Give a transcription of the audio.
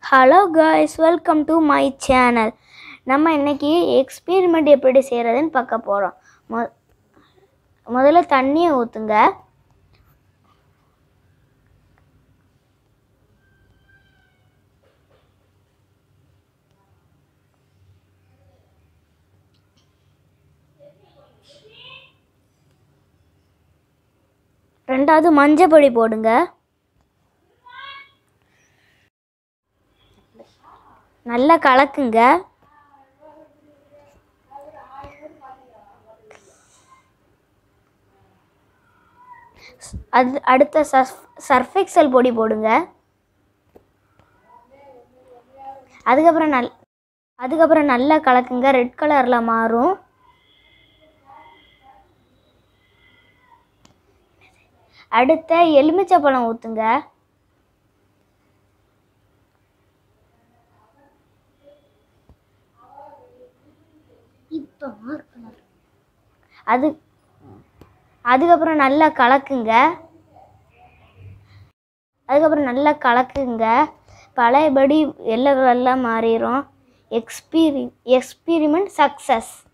hello guys welcome to my channel நம்ம இன்னைக்கு experiment எப்படி செய்கிறதுன்னு பார்க்க போகிறோம் மொ முதல்ல தண்ணியை ஊற்றுங்க ரெண்டாவது மஞ்சள் பொடி போடுங்க நல்லா கலக்குங்க அது அடுத்த சர்ஃப் சர்ஃபெக்சல் பொடி போடுங்க அதுக்கப்புறம் நல் அதுக்கப்புறம் நல்லா கலக்குங்க ரெட் கலரில் மாறும் அடுத்த எலுமிச்சை பழம் ஊற்றுங்க இப்போ மார்க் அது அதுக்கப்புறம் நல்லா கலக்குங்க அதுக்கப்புறம் நல்லா கலக்குங்க பழையபடி எல்லாம் எல்லாம் மாறிடும் எக்ஸ்பீரி எக்ஸ்பீரிமெண்ட் சக்ஸஸ்